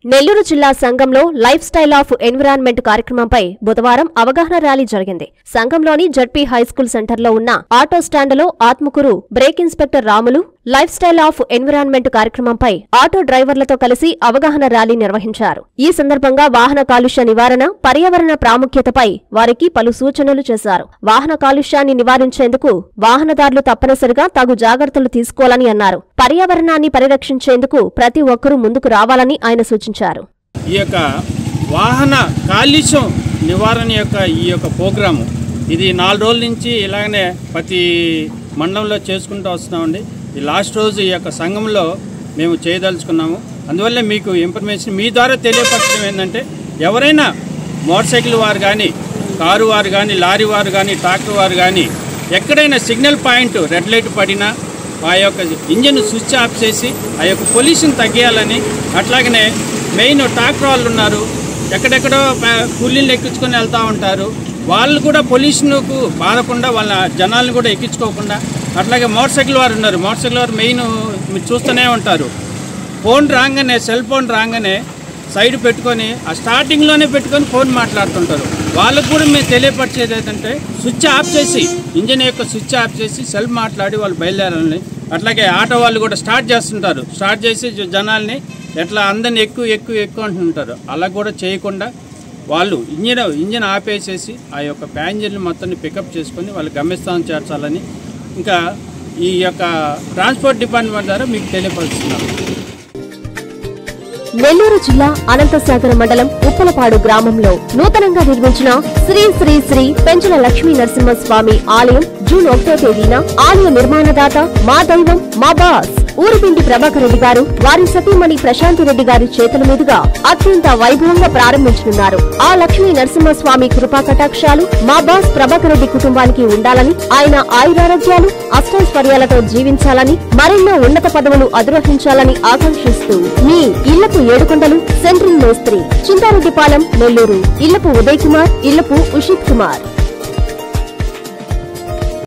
నెల్లూరు జిల్లా సంఘంలో life lifestyle of environment కార్యక్రమంపై బుధవారం అవగాహన ర్యాలీ జరిగింది సంఘంలోని జడ్పీ హైస్కూల్ సెంటర్లో ఉన్న ఆటో స్టాండులో Atmakur brake inspector Ramulu lifestyle of environment కార్యక్రమంపై ఆటో డ్రైవర్లతో కలిసి అవగాహన ర్యాలీ నిర్వహించారు ఈ సందర్భంగా వాహన కాలుష్య నివారణ పర్యావరణ ప్రాముఖ్యతపై వారికి పలు సూచనలు చేశారు వాహన కాలుష్యాన్ని నివారించేందుకు వాహనదారులు తప్పనిసరిగా తగు జాగ్రత్తలు తీసుకోవాలని అన్నారు పర్యావరణాన్ని పరిరక్షించేందుకు ప్రతి ఒక్కరూ ముందుకు రావాలని ఆయన సూచించారు ఈ యొక్క వాహన కాలుష్యం నివారణ యొక్క ఈ యొక్క ప్రోగ్రాము ఇది నాలుగు రోజుల నుంచి ఇలాగనే ప్రతి మండలంలో చేసుకుంటూ వస్తున్నామండి ఈ లాస్ట్ రోజు ఈ యొక్క సంఘంలో మేము చేయదలుచుకున్నాము అందువల్ల మీకు ఇన్ఫర్మేషన్ మీ ద్వారా తెలియపరచడం ఏంటంటే ఎవరైనా మోటార్ సైకిల్ వారు కానీ కారు వారు కానీ లారీ వారు కానీ ట్రాక్టర్ వారు కానీ ఎక్కడైనా సిగ్నల్ పాయింట్ రెడ్ లైట్ పడినా ఆ యొక్క ఇంజిన్ స్విచ్ ఆఫ్ చేసి ఆ యొక్క పొల్యూషన్ తగ్గియాలని అట్లాగనే మెయిన్ ట్రాక్టర్ వాళ్ళు ఉన్నారు ఎక్కడెక్కడో ప- కూలీలు ఎక్కించుకొని వెళ్తూ ఉంటారు వాళ్ళు కూడా పొల్యూషన్కు బాధకుండా వాళ్ళ జనాలను కూడా ఎక్కించుకోకుండా అట్లాగే మోటార్ సైకిల్ వారు ఉన్నారు మోటార్ సైకిల్ వారు మెయిన్ మీరు చూస్తూనే ఉంటారు ఫోన్ రాగానే సెల్ ఫోన్ రాగానే సైడ్ పెట్టుకొని ఆ స్టార్టింగ్లోనే పెట్టుకొని ఫోన్ మాట్లాడుతుంటారు వాళ్ళకు కూడా మేము తెలియపరిచేది ఏంటంటే స్విచ్ ఆఫ్ చేసి ఇంజిన్ యొక్క స్విచ్ ఆఫ్ చేసి సెల్ మాట్లాడి వాళ్ళు బయలుదేరాలని అట్లాగే ఆటో వాళ్ళు కూడా స్టార్ట్ చేస్తుంటారు స్టార్ట్ చేసి జ- జనాల్ని ఎట్లా అందరిని ఎక్కువ ఎక్కువ ఎక్కువ అంటుంటారు అలా కూడా చేయకుండా వాళ్ళు ఇంజిన్ ఇంజిన్ ఆపేసేసి ఆ యొక్క ప్యాసింజర్ని మొత్తాన్ని పికప్ చేసుకొని వాళ్ళు గమ్యస్థానం చేర్చాలని ఇంకా ఈ యొక్క ట్రాన్స్పోర్ట్ డిపార్ట్మెంట్ ద్వారా మీకు తెలియపరుస్తున్నాం నెల్లూరు జిల్లా అనంతసాగర మండలం ఉప్పలపాడు గ్రామంలో నూతనంగా నిర్మించిన శ్రీ శ్రీ శ్రీ పెంచల లక్ష్మీ నరసింహస్వామి ఆలయం జూన్ ఒకటో తేదీన ఆలయ నిర్మాణదాత మా దైవం మా బాస్ ఊరుపిండి ప్రభాకర్ రెడ్డి గారు వారి సతీమణి ప్రశాంతి రెడ్డి గారి చేతుల మీదుగా అత్యంత వైభవంగా ప్రారంభించనున్నారు ఆ లక్ష్మీ నరసింహస్వామి కృపా కటాక్షాలు మా బాస్ ప్రభాకర్ రెడ్డి కుటుంబానికి ఉండాలని ఆయన ఆయురారోగ్యాలు అష్టైశ్వర్యాలతో జీవించాలని మరెన్నో ఉన్నత పదవులు అధిరోహించాలని ఆకాంక్షిస్తూ మీ ఇళ్లపు ఏడుకొండలు సెంట్రింగ్ మేస్త్రి చింతారెడ్డిపాలెం నెల్లూరు ఇళ్లపు ఉదయ్ కుమార్ ఇళ్లపు ఉషిత్ కుమార్